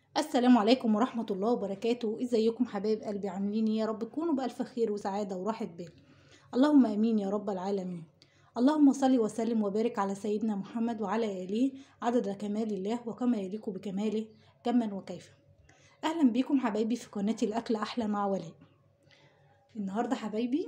السلام عليكم ورحمة الله وبركاته ازيكم حبايب قلبي عاملين ايه يا رب تكونوا بألف خير وسعادة وراحة بال اللهم امين يا رب العالمين اللهم صل وسلم وبارك على سيدنا محمد وعلى آله عدد كمال الله وكما يليق بكماله كما وكيف اهلا بيكم حبايبي في قناة الاكل احلى مع ولاء النهاردة حبايبي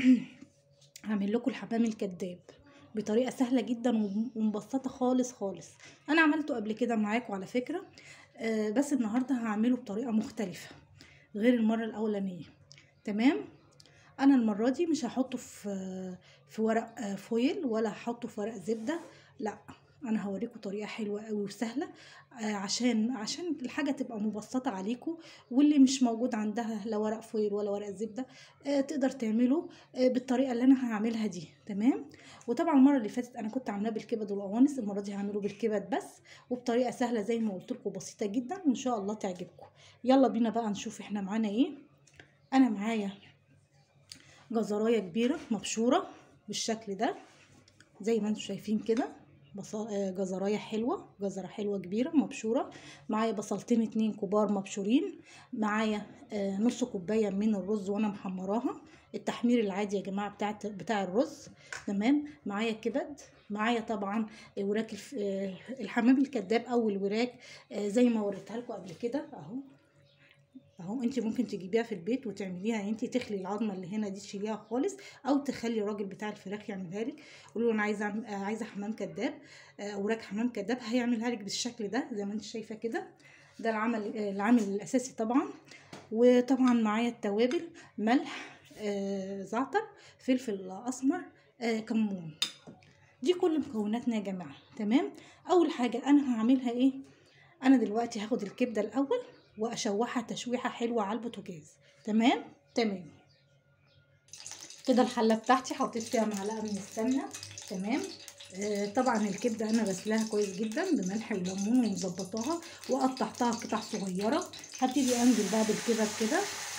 هعمل لكم الحمام الكذاب بطريقة سهلة جدا ومبسطة خالص خالص انا عملته قبل كده معاكم على فكرة آه، بس النهاردة هعمله بطريقة مختلفة غير المرة الأولانية تمام أنا المرة دي مش هحطه في في ورق آه، فويل ولا هحطه في ورق زبدة لا أنا هوريكم طريقة حلوة قوي وسهلة آه، عشان عشان الحاجة تبقى مبسطة عليكم واللي مش موجود عندها لا ورق فويل ولا ورق زبدة آه، تقدر تعمله آه، بالطريقة اللي أنا هعملها دي تمام وطبعا المرة اللي فاتت أنا كنت عاملاه بالكبد والقوانص المرة دي هعمله بالكبد بس وبطريقه سهله زي ما قلت لكم بسيطه جدا وان شاء الله تعجبكم يلا بينا بقى نشوف احنا معانا ايه انا معايا جزرايه كبيره مبشوره بالشكل ده زي ما انتم شايفين كده بصل آه، جزرايه حلوه جزره حلوه كبيره مبشوره معايا بصلتين اتنين كبار مبشورين معايا آه، نص كوبايه من الرز وانا محمراها التحمير العادي يا جماعه بتاع بتاع الرز تمام معايا كبد معايا طبعا وراك الف- آه، الحمام الكذاب او الوراك آه، زي ما وريتها لكم قبل كده اهو اهو انت ممكن تجيبيها في البيت وتعمليها يعني انت تخلي العظمه اللي هنا دي تشيليها خالص او تخلي الراجل بتاع الفراخ يعملها لك قولي له انا عايزه أعمل- آه، عايزه حمام كذاب آه، وراك حمام كذاب هيعملها لك بالشكل ده زي ما انت شايفه كده ده العمل آه، العامل الاساسي طبعا وطبعا معايا التوابل ملح آه، زعتر فلفل اسمر آه، كمون دي كل مكوناتنا يا جماعه تمام اول حاجه انا هعملها ايه انا دلوقتي هاخد الكبده الاول واشوحها تشويحه حلوه على البوتاجاز تمام تمام كده الحله بتاعتي حطيت فيها معلقه من السمنه تمام آه طبعا الكبده انا غسلاها كويس جدا بملح وليمون ومظبطاها وقطعتها قطع صغيره هبتدي انزل بقى بالكبد كده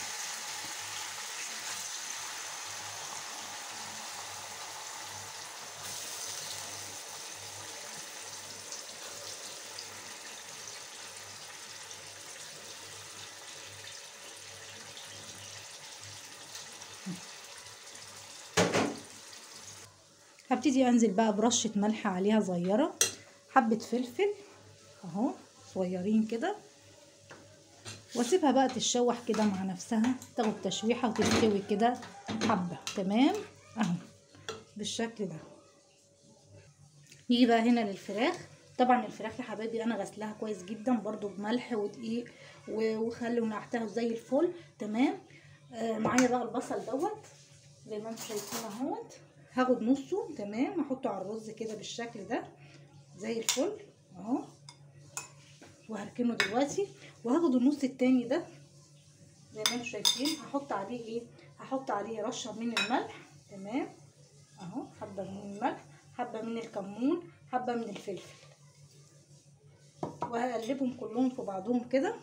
هبتدي انزل بقى برشه ملح عليها صغيره حبه فلفل اهو صغيرين كده واسيبها بقى تتشوح كده مع نفسها تاخد تشويحه وتستوي كده حبه تمام اهو بالشكل ده نيجي بقى هنا للفراخ طبعا الفراخ يا حبايبي انا غسلها كويس جدا برضو بملح ودقيق و- وخل ونقعتها زي الفل تمام آه معايا بقى البصل دوت زي ما انتم شايفين اهوت هاخد نصه تمام احطه على الرز كده بالشكل ده زي الفل اهو وهركنه دلوقتي وهاخد النص التاني ده زي ما انتم شايفين هحط عليه ايه هحط عليه رشه من الملح تمام اهو حبه من الملح حبه من الكمون حبه من الفلفل وهقلبهم كلهم في بعضهم كده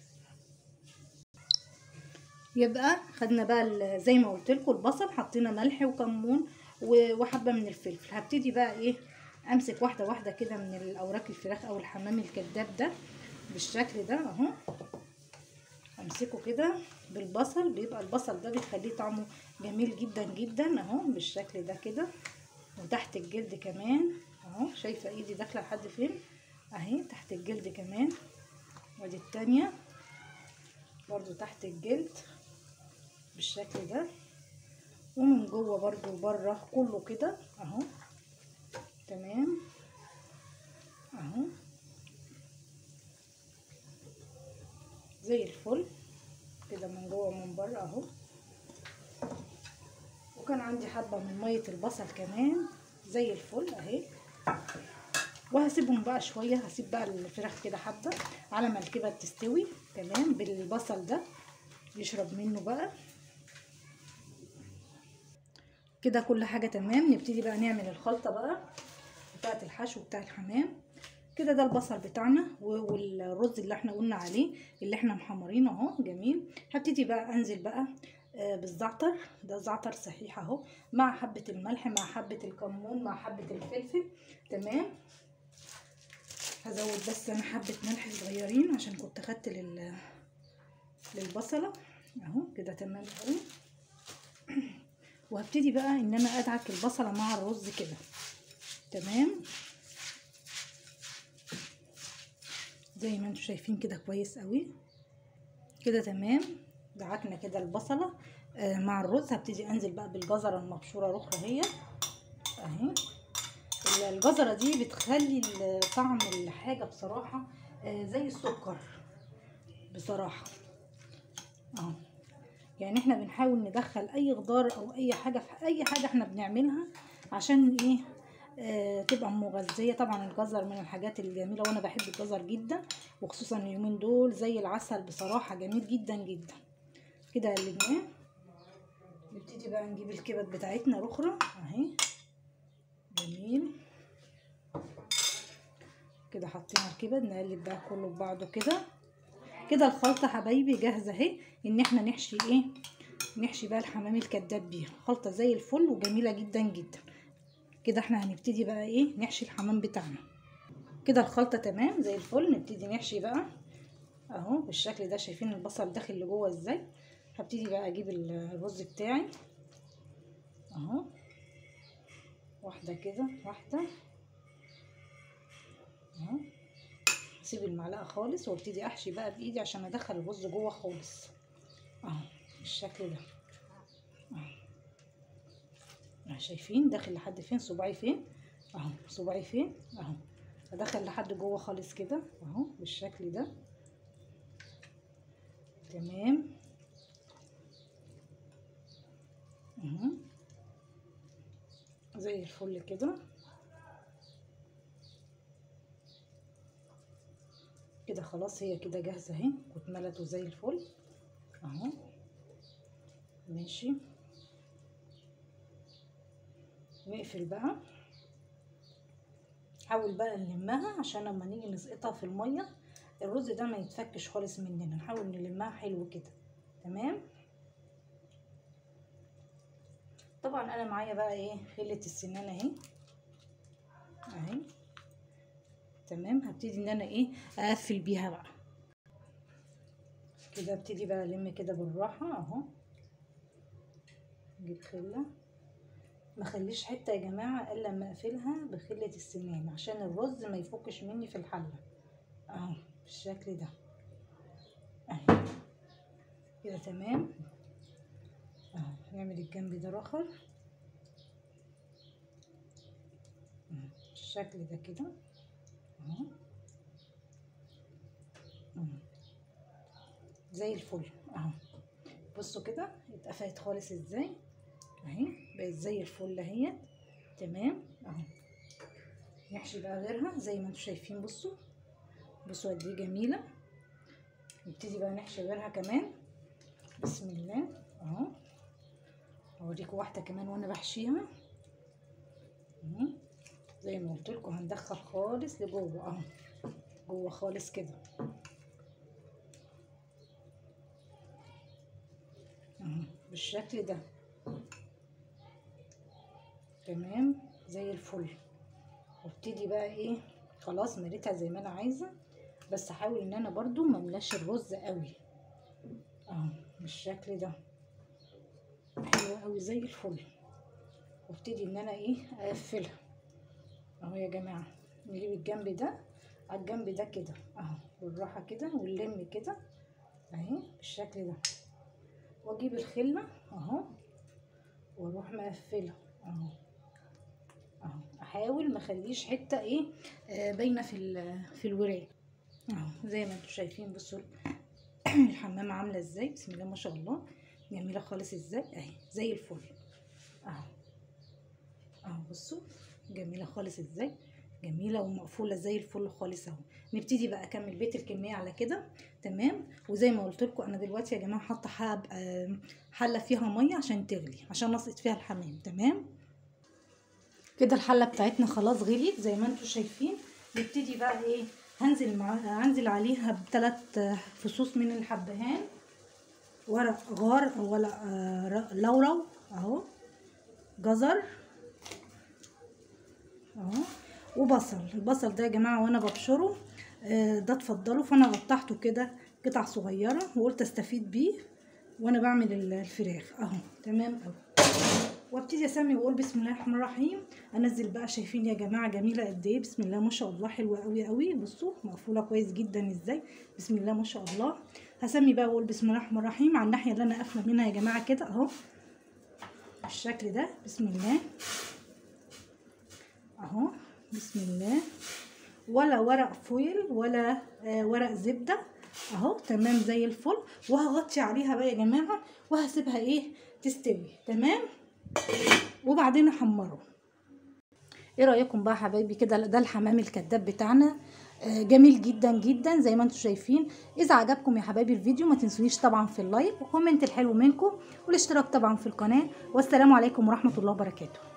يبقى خدنا بقى ال- زي ما قلت لكم البصل حطينا ملح وكمون و- وحبه من الفلفل هبتدي بقى ايه امسك واحده واحده كده من الاوراق الفراخ او الحمام الكذاب ده بالشكل ده اهو امسكه كده بالبصل بيبقى البصل ده بيخليه طعمه جميل جدا جدا اهو بالشكل ده كده وتحت الجلد كمان اهو شايفه ايدي داخله لحد فين اهي تحت الجلد كمان وادي التانية برضو تحت الجلد بالشكل ده ومن جوه برضو بره كله كده اهو تمام اهو زي الفل كده من جوه ومن بره اهو وكان عندي حبه من ميه البصل كمان زي الفل اهي وهسيبهم بقى شويه هسيب بقى الفراخ كده حبه على ما الكبد تستوي تمام بالبصل ده يشرب منه بقى كده كل حاجه تمام نبتدي بقى نعمل الخلطه بقى بتاعه الحشو بتاع الحمام كده ده البصل بتاعنا و- والرز اللي احنا قلنا عليه اللي احنا محمرينه اهو جميل هبتدي بقى انزل بقى آه، بالزعتر ده زعتر صحيح اهو مع حبه الملح مع حبه الكمون مع حبه الفلفل تمام هزود بس انا حبه ملح صغيرين عشان كنت خدت لل للبصله اهو كده تمام قوي وهبتدي بقى ان انا ادعك البصله مع الرز كده تمام زي ما انتم شايفين كده كويس قوي كده تمام دعكنا كده البصله آه مع الرز هبتدي انزل بقى بالجزره المبشوره الاخرى هي اهي الجزره دي بتخلي طعم الحاجه بصراحه آه زي السكر بصراحه اهو يعني احنا بنحاول ندخل اي خضار او اي حاجه في اي حاجه احنا بنعملها عشان ايه آه تبقى مغذيه طبعا الجزر من الحاجات الجميله وانا بحب الجزر جدا وخصوصا اليومين دول زي العسل بصراحه جميل جدا جدا كده قلبناه نبتدي بقى نجيب الكبد بتاعتنا الاخرى اهي جميل كده حطينا الكبد نقلب بقى كله ببعضه كده كده الخلطه حبايبي جاهزه اهي ان احنا نحشي ايه نحشي بقى الحمام الكداب بيها خلطه زي الفل وجميله جدا جدا كده احنا هنبتدي بقى ايه نحشي الحمام بتاعنا كده الخلطه تمام زي الفل نبتدي نحشي بقى اهو بالشكل ده شايفين البصل داخل لجوه ازاي هبتدي بقى اجيب الرز بتاعي اهو واحده كده واحده اهو اسيب المعلقه خالص وابتدي احشي بقى بايدي عشان ادخل الرز جوه خالص اهو بالشكل ده اهو شايفين داخل لحد فين صباعي فين اهو صباعي فين اهو ادخل لحد جوه خالص كده اهو بالشكل ده تمام اهو زي الفل كده كده خلاص هي كده جاهزه اهي واتملت وزي الفل اهو ماشي نقفل بقى حاول بقى نلمها عشان لما نيجي نسقطها في الميه الرز ده ما يتفكش خالص مننا نحاول نلمها حلو كده تمام طبعا انا معايا بقى ايه خله السنان اهي اهي تمام هبتدي ان انا ايه اقفل بيها بقى كده ابتدي بقى الم كده بالراحه اهو نجيب خله ما خليش حته يا جماعه الا لما اقفلها بخله السنان عشان الرز ما يفكش مني في الحله اهو بالشكل ده اهي كده تمام اهو نعمل الجنب ده الاخر بالشكل ده كده اهو زي الفل اهو بصوا كده اتقفلت خالص ازاي اهي بقت زي الفل اهي تمام اهو نحشي بقى غيرها زي ما انتم شايفين بصوا بصوا قد ايه جميله نبتدي بقى نحشي غيرها كمان بسم الله اهو اوريكم واحده كمان وانا بحشيها اهو زي ما قلت لكم هندخل خالص لجوه اهو جوه خالص كده اهو بالشكل ده تمام زي الفل وابتدي بقى ايه خلاص مليتها زي ما انا عايزه بس احاول ان انا برضو مملاش الرز قوي اهو بالشكل ده حلوه قوي زي الفل وابتدي ان انا ايه اقفلها اهو يا جماعه نجيب الجنب ده على الجنب ده كده اهو بالراحه كده ونلم كده اهي بالشكل ده واجيب الخله اهو واروح مقفله اهو اهو احاول ما اخليش حته ايه آه باينه في في الوراك اهو زي ما انتم شايفين بصوا الحمامه عامله ازاي بسم الله ما شاء الله جميله خالص ازاي اهي زي الفل اهو اهو بصوا جميله خالص ازاي جميله ومقفوله زي الفل خالص اهو نبتدي بقى اكمل بيت الكميه على كده تمام وزي ما قلت لكم انا دلوقتي يا جماعه حاطه حب حله فيها ميه عشان تغلي عشان اسقط فيها الحمام تمام كده الحله بتاعتنا خلاص غليت زي ما انتم شايفين نبتدي بقى ايه هنزل مع هنزل عليها بثلاث فصوص من الحبهان ورق غار او ورق لورو اهو جزر اهو وبصل البصل ده يا جماعه وانا ببشره آه، ده اتفضلوا فانا قطعته كده قطع صغيره وقلت استفيد بيه وانا بعمل ال- الفراخ اهو تمام قوي وابتدي اسمي واقول بسم الله الرحمن الرحيم انزل بقى شايفين يا جماعه جميله قد ايه بسم الله ما شاء الله حلوه قوي قوي بصوا مقفوله كويس جدا ازاي بسم الله ما شاء الله هسمي بقى واقول بسم الله الرحمن الرحيم على الناحيه اللي انا قافله منها يا جماعه كده اهو بالشكل ده بسم الله اهو بسم الله ولا ورق فويل ولا آه ورق زبده اهو تمام زي الفل وهغطي عليها بقى يا جماعه وهسيبها ايه تستوي تمام وبعدين احمره ايه رايكم بقى حبايبي كده ده الحمام الكذاب بتاعنا آه، جميل جدا جدا زي ما انتم شايفين اذا عجبكم يا حبايبي الفيديو ما تنسونيش طبعا في اللايك وكومنت الحلو منكم والاشتراك طبعا في القناه والسلام عليكم ورحمه الله وبركاته